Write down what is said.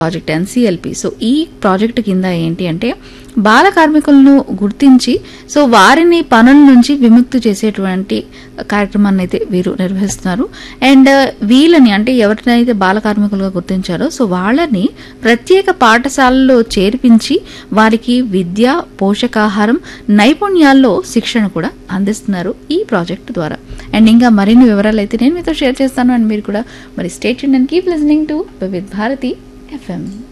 Project NCLP so ఈ project కింద ఏంటి అంటే బాల కార్మికులను గుర్తించి సో వారిని పనుల నుంచి విముక్తి చేసేటువంటి కార్యక్రమాన్ని అయితే వీరు నిర్వహిస్తున్నారు అండ్ వీళ్ళని అంటే ఎవరినైతే బాల కార్మికులుగా గుర్తించారో సో వాళ్ళని ప్రత్యేక పాఠశాలల్లో చేర్పించి వారికి విద్య పోషకాహారం నైపుణ్యాల్లో శిక్షణ కూడా అందిస్తున్నారు ఈ ప్రాజెక్ట్ ద్వారా అండ్ ఇంకా మరిన్ని వివరాలు అయితే నేను మీతో షేర్ చేస్తాను అండ్ మీరు కూడా మరి state and keep listening to with Bharati FM.